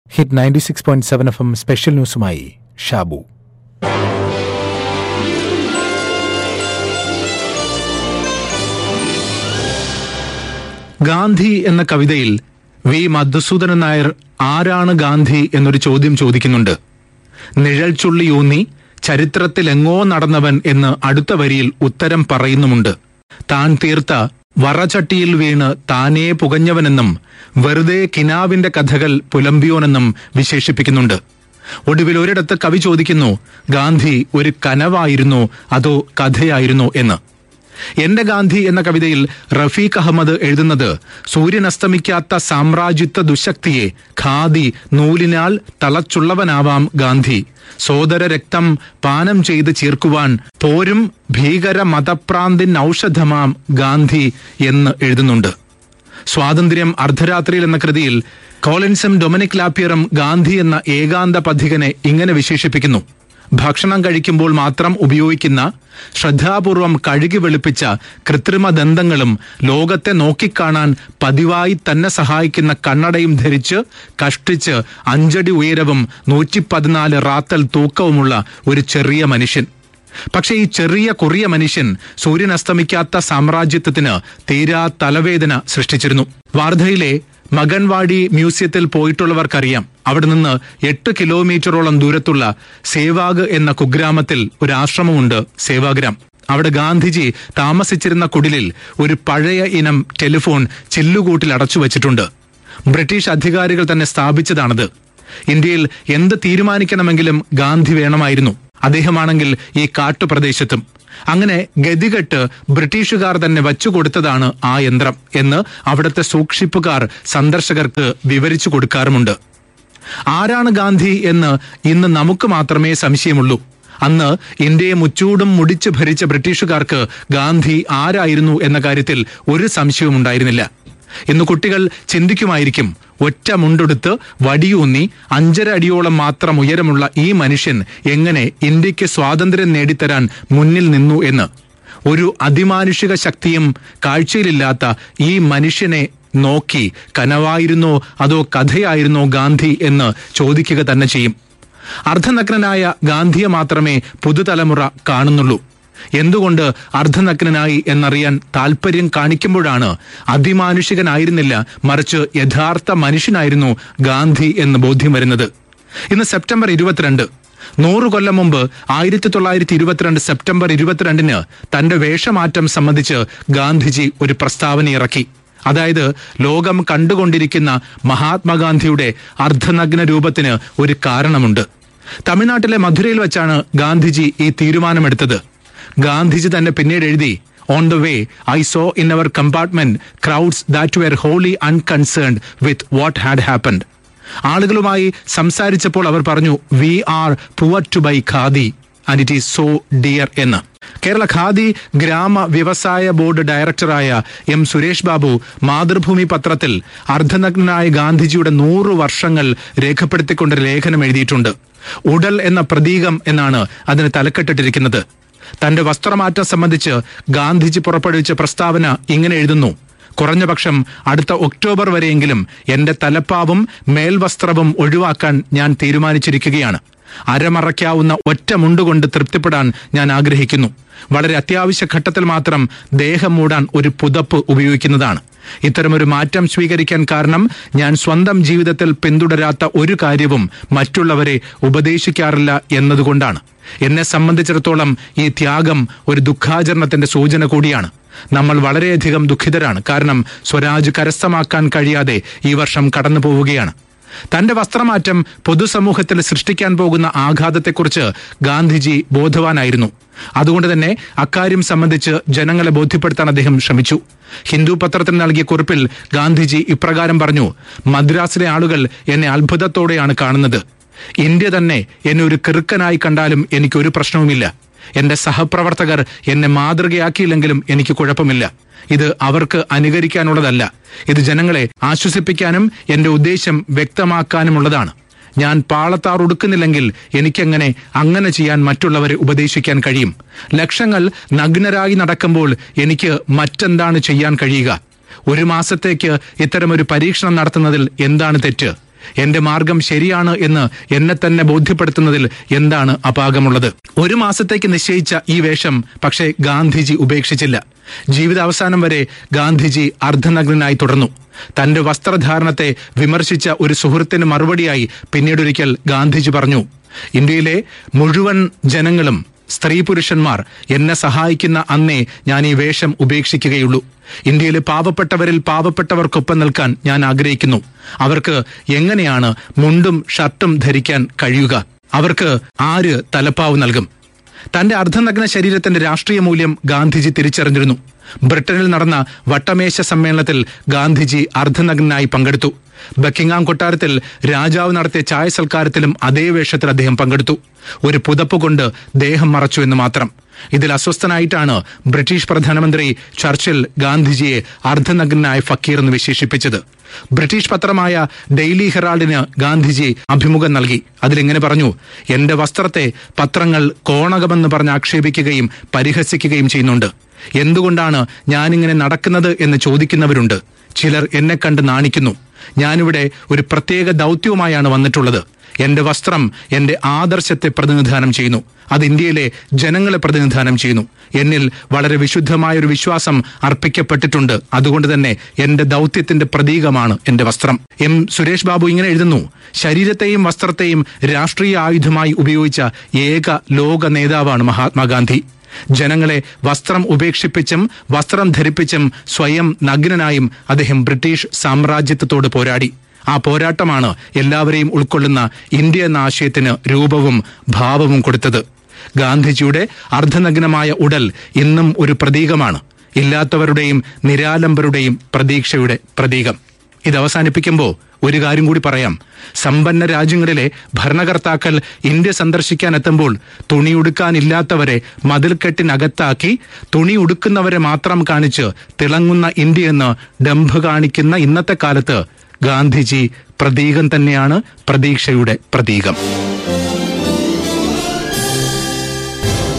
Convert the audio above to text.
hit ninety six point seven F M special ന്യൂസുമായി ഷാബു ഗാന്ധി എന്ന കവിതയിൽ വി മധുസൂദനൻ നായർ ആരാണ് ഗാന്ധി എന്നൊരു ചോദ്യം ചോദിക്കുന്നുണ്ട് നിഴൽ ചുള്ളിയൂന്നി ചരിത്രത്തിൽ എങ്ങോ നടന്നവൻ എന്ന് അടുത്ത വരിയിൽ ഉത്തരം പറയുന്നുമുണ്ട് താൻ തീർത്ത വറചട്ടിയിൽ വീണ് താനേ പുകഞ്ഞവനെന്നും വെറുതെ കിനാവിന്റെ കഥകൾ പുലമ്പിയോനെന്നും വിശേഷിപ്പിക്കുന്നുണ്ട് ഒടുവിൽ ഒരിടത്ത് കവി ചോദിക്കുന്നു ഗാന്ധി ഒരു കനവായിരുന്നോ അതോ കഥയായിരുന്നോ എന്ന് എന്റെ ഗാന്ധി എന്ന കവിതയിൽ റഫീഖ് അഹമ്മദ് എഴുതുന്നത് സൂര്യൻ അസ്തമിക്കാത്ത സാമ്രാജ്യത്വ ദുശക്തിയെ ഖാദി നൂലിനാൽ തളച്ചുള്ളവനാവാം ഗാന്ധി സോദര രക്തം പാനം ചെയ്ത് ചീർക്കുവാൻ പോരും ഭീകര മതപ്രാന്തിൻ ഔഷധമാം ഗാന്ധി എന്ന് എഴുതുന്നുണ്ട് സ്വാതന്ത്ര്യം അർദ്ധരാത്രിയിൽ എന്ന കൃതിയിൽ കോളിൻസും ഡൊമിനിക് ലാപ്പിയറും ഗാന്ധി എന്ന ഏകാന്ത പഥികനെ ഇങ്ങനെ വിശേഷിപ്പിക്കുന്നു ഭക്ഷണം കഴിക്കുമ്പോൾ മാത്രം ഉപയോഗിക്കുന്ന ശ്രദ്ധാപൂർവം കഴുകി വെളുപ്പിച്ച കൃത്രിമ ദന്തങ്ങളും ലോകത്തെ നോക്കിക്കാണാൻ പതിവായി തന്നെ സഹായിക്കുന്ന കണ്ണടയും ധരിച്ച് കഷ്ടിച്ച് അഞ്ചടി ഉയരവും നൂറ്റി പതിനാല് റാത്തൽ തൂക്കവുമുള്ള ഒരു ചെറിയ മനുഷ്യൻ പക്ഷേ ഈ ചെറിയ കുറിയ മനുഷ്യൻ സൂര്യൻ അസ്തമിക്കാത്ത സാമ്രാജ്യത്വത്തിന് തീരാ തലവേദന സൃഷ്ടിച്ചിരുന്നു വാർധയിലെ മകൻവാടി മ്യൂസിയത്തിൽ പോയിട്ടുള്ളവർക്കറിയാം അവിടെ നിന്ന് എട്ട് കിലോമീറ്ററോളം ദൂരത്തുള്ള സേവാഗ് എന്ന കുഗ്രാമത്തിൽ ഒരു ആശ്രമമുണ്ട് സേവാഗ്രാം അവിടെ ഗാന്ധിജി താമസിച്ചിരുന്ന കുടിലിൽ ഒരു പഴയ ഇനം ടെലിഫോൺ ചില്ലുകൂട്ടിൽ അടച്ചു വച്ചിട്ടുണ്ട് ബ്രിട്ടീഷ് അധികാരികൾ തന്നെ സ്ഥാപിച്ചതാണത് ഇന്ത്യയിൽ എന്ത് തീരുമാനിക്കണമെങ്കിലും ഗാന്ധി വേണമായിരുന്നു അദ്ദേഹമാണെങ്കിൽ ഈ കാട്ടുപ്രദേശത്തും അങ്ങനെ ഗതികെട്ട് ബ്രിട്ടീഷുകാർ തന്നെ വച്ചുകൊടുത്തതാണ് ആ യന്ത്രം എന്ന് അവിടുത്തെ സൂക്ഷിപ്പുകാർ സന്ദർശകർക്ക് വിവരിച്ചു കൊടുക്കാറുമുണ്ട് ആരാണ് ഗാന്ധി എന്ന് ഇന്ന് നമുക്ക് മാത്രമേ സംശയമുള്ളൂ അന്ന് ഇന്ത്യയെ മുച്ചൂടും മുടിച്ചു ഭരിച്ച ബ്രിട്ടീഷുകാർക്ക് ഗാന്ധി ആരായിരുന്നു എന്ന കാര്യത്തിൽ ഒരു സംശയവും ഉണ്ടായിരുന്നില്ല ഇന്ന് കുട്ടികൾ ചിന്തിക്കുമായിരിക്കും ഒറ്റ മുണ്ടെടുത്ത് വടിയൂന്നി അഞ്ചര അടിയോളം മാത്രം ഉയരമുള്ള ഈ മനുഷ്യൻ എങ്ങനെ ഇന്ത്യക്ക് സ്വാതന്ത്ര്യം നേടിത്തരാൻ മുന്നിൽ നിന്നു എന്ന് ഒരു അതിമാനുഷിക ശക്തിയും കാഴ്ചയിലില്ലാത്ത ഈ മനുഷ്യനെ നോക്കി കനവായിരുന്നോ അതോ കഥയായിരുന്നോ ഗാന്ധി എന്ന് ചോദിക്കുക തന്നെ ചെയ്യും അർദ്ധനഗ്നനായ ഗാന്ധിയെ മാത്രമേ പുതുതലമുറ കാണുന്നുള്ളൂ എന്തുകൊണ്ട് അർദ്ധനഗ്നനായി എന്നറിയാൻ താല്പര്യം കാണിക്കുമ്പോഴാണ് അതിമാനുഷികനായിരുന്നില്ല മറിച്ച് യഥാർത്ഥ മനുഷ്യനായിരുന്നു ഗാന്ധി എന്ന് ബോധ്യം വരുന്നത് ഇന്ന് സെപ്റ്റംബർ ഇരുപത്തിരണ്ട് നൂറു കൊല്ലം മുമ്പ് ആയിരത്തി തൊള്ളായിരത്തി ഇരുപത്തിരണ്ട് സെപ്റ്റംബർ ഇരുപത്തിരണ്ടിന് തന്റെ വേഷമാറ്റം സംബന്ധിച്ച് ഗാന്ധിജി ഒരു പ്രസ്താവന ഇറക്കി അതായത് ലോകം കണ്ടുകൊണ്ടിരിക്കുന്ന മഹാത്മാഗാന്ധിയുടെ അർദ്ധനഗ്ന രൂപത്തിന് ഒരു കാരണമുണ്ട് തമിഴ്നാട്ടിലെ മധുരയിൽ വെച്ചാണ് ഗാന്ധിജി ഈ തീരുമാനമെടുത്തത് ഗാന്ധിജി തന്നെ പിന്നീട് എഴുതി on the way I saw in our compartment crowds that were wholly unconcerned with what had happened ആളുകളുമായി സംസാരിച്ചപ്പോൾ അവർ പറഞ്ഞു we are poor to buy khadi and it is so dear എന്ന് കേരള ഖാദി ഗ്രാമ വ്യവസായ ബോർഡ് ഡയറക്ടറായ എം സുരേഷ് ബാബു മാതൃഭൂമി പത്രത്തിൽ അർദ്ധനഗ്നായ ഗാന്ധിജിയുടെ നൂറു വർഷങ്ങൾ രേഖപ്പെടുത്തിക്കൊണ്ട് ലേഖനം എഴുതിയിട്ടുണ്ട് ഉടൽ എന്ന പ്രതീകം എന്നാണ് അതിന് തലക്കെട്ടിട്ടിരിക്കുന്നത് തന്റെ വസ്ത്രമാറ്റം സംബന്ധിച്ച് ഗാന്ധിജി പുറപ്പെടുവിച്ച പ്രസ്താവന ഇങ്ങനെ എഴുതുന്നു കുറഞ്ഞപക്ഷം അടുത്ത ഒക്ടോബർ വരെയെങ്കിലും എന്റെ തലപ്പാവും മേൽവസ്ത്രവും ഒഴിവാക്കാൻ ഞാൻ തീരുമാനിച്ചിരിക്കുകയാണ് അരമറയ്ക്കാവുന്ന ഒറ്റ മുണ്ടുകൊണ്ട് തൃപ്തിപ്പെടാൻ ഞാൻ ആഗ്രഹിക്കുന്നു വളരെ അത്യാവശ്യ ഘട്ടത്തിൽ മാത്രം ദേഹം മൂടാൻ ഒരു പുതപ്പ് ഉപയോഗിക്കുന്നതാണ് ഇത്തരമൊരു മാറ്റം സ്വീകരിക്കാൻ കാരണം ഞാൻ സ്വന്തം ജീവിതത്തിൽ പിന്തുടരാത്ത ഒരു കാര്യവും മറ്റുള്ളവരെ ഉപദേശിക്കാറില്ല എന്നതുകൊണ്ടാണ് എന്നെ സംബന്ധിച്ചിടത്തോളം ഈ ത്യാഗം ഒരു ദുഃഖാചരണത്തിന്റെ സൂചന കൂടിയാണ് നമ്മൾ വളരെയധികം ദുഃഖിതരാണ് കാരണം സ്വരാജ് കരസ്ഥമാക്കാൻ കഴിയാതെ ഈ വർഷം കടന്നു പോവുകയാണ് തന്റെ വസ്ത്രമാറ്റം പൊതുസമൂഹത്തിൽ സൃഷ്ടിക്കാൻ പോകുന്ന ആഘാതത്തെക്കുറിച്ച് ഗാന്ധിജി ബോധവാനായിരുന്നു അതുകൊണ്ട് തന്നെ അക്കാര്യം സംബന്ധിച്ച് ജനങ്ങളെ ബോധ്യപ്പെടുത്താൻ അദ്ദേഹം ശ്രമിച്ചു ഹിന്ദു പത്രത്തിന് നൽകിയ കുറിപ്പിൽ ഗാന്ധിജി ഇപ്രകാരം പറഞ്ഞു മദ്രാസിലെ ആളുകൾ എന്നെ അത്ഭുതത്തോടെയാണ് കാണുന്നത് ഇന്ത്യ തന്നെ എന്നെ ഒരു കിറുക്കനായി കണ്ടാലും എനിക്കൊരു പ്രശ്നവുമില്ല എന്റെ സഹപ്രവർത്തകർ എന്നെ മാതൃകയാക്കിയില്ലെങ്കിലും എനിക്ക് കുഴപ്പമില്ല ഇത് അവർക്ക് അനുകരിക്കാനുള്ളതല്ല ഇത് ജനങ്ങളെ ആശ്വസിപ്പിക്കാനും എന്റെ ഉദ്ദേശം വ്യക്തമാക്കാനുമുള്ളതാണ് ഞാൻ പാളത്താർ ഉടുക്കുന്നില്ലെങ്കിൽ എനിക്കെങ്ങനെ അങ്ങനെ ചെയ്യാൻ മറ്റുള്ളവരെ ഉപദേശിക്കാൻ കഴിയും ലക്ഷങ്ങൾ നഗ്നരായി നടക്കുമ്പോൾ എനിക്ക് മറ്റെന്താണ് ചെയ്യാൻ കഴിയുക ഒരു മാസത്തേക്ക് ഇത്തരമൊരു പരീക്ഷണം നടത്തുന്നതിൽ എന്താണ് തെറ്റ് എന്റെ മാർഗം ശരിയാണ് എന്ന് എന്നെ തന്നെ ബോധ്യപ്പെടുത്തുന്നതിൽ എന്താണ് അപാകമുള്ളത് ഒരു മാസത്തേക്ക് നിശ്ചയിച്ച ഈ വേഷം പക്ഷേ ഗാന്ധിജി ഉപേക്ഷിച്ചില്ല ജീവിതാവസാനം വരെ ഗാന്ധിജി അർദ്ധനഗ്നനായി തുടർന്നു തന്റെ വസ്ത്രധാരണത്തെ വിമർശിച്ച ഒരു സുഹൃത്തിന് മറുപടിയായി പിന്നീടൊരിക്കൽ ഗാന്ധിജി പറഞ്ഞു ഇന്ത്യയിലെ മുഴുവൻ ജനങ്ങളും സ്ത്രീ പുരുഷന്മാർ എന്നെ സഹായിക്കുന്ന അന്നേ ഞാൻ ഈ വേഷം ഉപേക്ഷിക്കുകയുള്ളൂ ഇന്ത്യയിലെ പാവപ്പെട്ടവരിൽ പാവപ്പെട്ടവർക്കൊപ്പം നിൽക്കാൻ ഞാൻ ആഗ്രഹിക്കുന്നു അവർക്ക് എങ്ങനെയാണ് മുണ്ടും ഷർട്ടും ധരിക്കാൻ കഴിയുക അവർക്ക് ആര് തലപ്പാവ് നൽകും തന്റെ അർദ്ധനഗ്ന ശരീരത്തിന്റെ രാഷ്ട്രീയ മൂല്യം ഗാന്ധിജി തിരിച്ചറിഞ്ഞിരുന്നു ബ്രിട്ടനിൽ നടന്ന വട്ടമേശ സമ്മേളനത്തിൽ ഗാന്ധിജി അർദ്ധനഗ്നായി പങ്കെടുത്തു ബക്കിംഗാം കൊട്ടാരത്തിൽ രാജാവ് നടത്തിയ ചായ സൽക്കാരത്തിലും അതേ വേഷത്തിൽ അദ്ദേഹം പങ്കെടുത്തു ഒരു പുതപ്പ് കൊണ്ട് ദേഹം മറച്ചു എന്ന് മാത്രം ഇതിൽ അസ്വസ്ഥനായിട്ടാണ് ബ്രിട്ടീഷ് പ്രധാനമന്ത്രി ചർച്ചിൽ ഗാന്ധിജിയെ അർദ്ധനഗ്നായ ഫക്കീർ എന്ന് വിശേഷിപ്പിച്ചത് ബ്രിട്ടീഷ് പത്രമായ ഡെയിലി ഹെറാൾഡിന് ഗാന്ധിജി അഭിമുഖം നൽകി അതിലിങ്ങനെ പറഞ്ഞു എന്റെ വസ്ത്രത്തെ പത്രങ്ങൾ കോണകമെന്ന് പറഞ്ഞ് ആക്ഷേപിക്കുകയും പരിഹസിക്കുകയും ചെയ്യുന്നുണ്ട് എന്തുകൊണ്ടാണ് ഞാനിങ്ങനെ നടക്കുന്നത് എന്ന് ചോദിക്കുന്നവരുണ്ട് ചിലർ എന്നെ കണ്ട് നാണിക്കുന്നു ഞാനിവിടെ ഒരു പ്രത്യേക ദൗത്യവുമായാണ് വന്നിട്ടുള്ളത് എന്റെ വസ്ത്രം എന്റെ ആദർശത്തെ പ്രതിനിധാനം ചെയ്യുന്നു അത് ഇന്ത്യയിലെ ജനങ്ങളെ പ്രതിനിധാനം ചെയ്യുന്നു എന്നിൽ വളരെ വിശുദ്ധമായ ഒരു വിശ്വാസം അർപ്പിക്കപ്പെട്ടിട്ടുണ്ട് അതുകൊണ്ട് തന്നെ എന്റെ ദൗത്യത്തിന്റെ പ്രതീകമാണ് എന്റെ വസ്ത്രം എം സുരേഷ് ബാബു ഇങ്ങനെ എഴുതുന്നു ശരീരത്തെയും വസ്ത്രത്തെയും രാഷ്ട്രീയ ആയുധമായി ഉപയോഗിച്ച ഏക ലോക നേതാവാണ് മഹാത്മാഗാന്ധി ജനങ്ങളെ വസ്ത്രം ഉപേക്ഷിപ്പിച്ചും വസ്ത്രം ധരിപ്പിച്ചും സ്വയം നഗ്നനായും അദ്ദേഹം ബ്രിട്ടീഷ് സാമ്രാജ്യത്വത്തോട് പോരാടി ആ പോരാട്ടമാണ് എല്ലാവരെയും ഉൾക്കൊള്ളുന്ന ഇന്ത്യ എന്ന ആശയത്തിന് രൂപവും ഭാവവും കൊടുത്തത് ഗാന്ധിജിയുടെ അർദ്ധനഗ്നമായ ഉടൽ ഇന്നും ഒരു പ്രതീകമാണ് ഇല്ലാത്തവരുടെയും നിരാലംബരുടെയും പ്രതീക്ഷയുടെ പ്രതീകം ഇത് അവസാനിപ്പിക്കുമ്പോൾ ഒരു കാര്യം കൂടി പറയാം സമ്പന്ന രാജ്യങ്ങളിലെ ഭരണകർത്താക്കൾ ഇന്ത്യ സന്ദർശിക്കാൻ എത്തുമ്പോൾ തുണിയുടുക്കാനില്ലാത്തവരെ മതിൽക്കെട്ടിനകത്താക്കി തുണി ഉടുക്കുന്നവരെ മാത്രം കാണിച്ച് തിളങ്ങുന്ന ഇന്ത്യ എന്ന് ഡംഭ് കാണിക്കുന്ന ഇന്നത്തെ കാലത്ത് ഗാന്ധിജി പ്രതീകം തന്നെയാണ് പ്രതീക്ഷയുടെ പ്രതീകം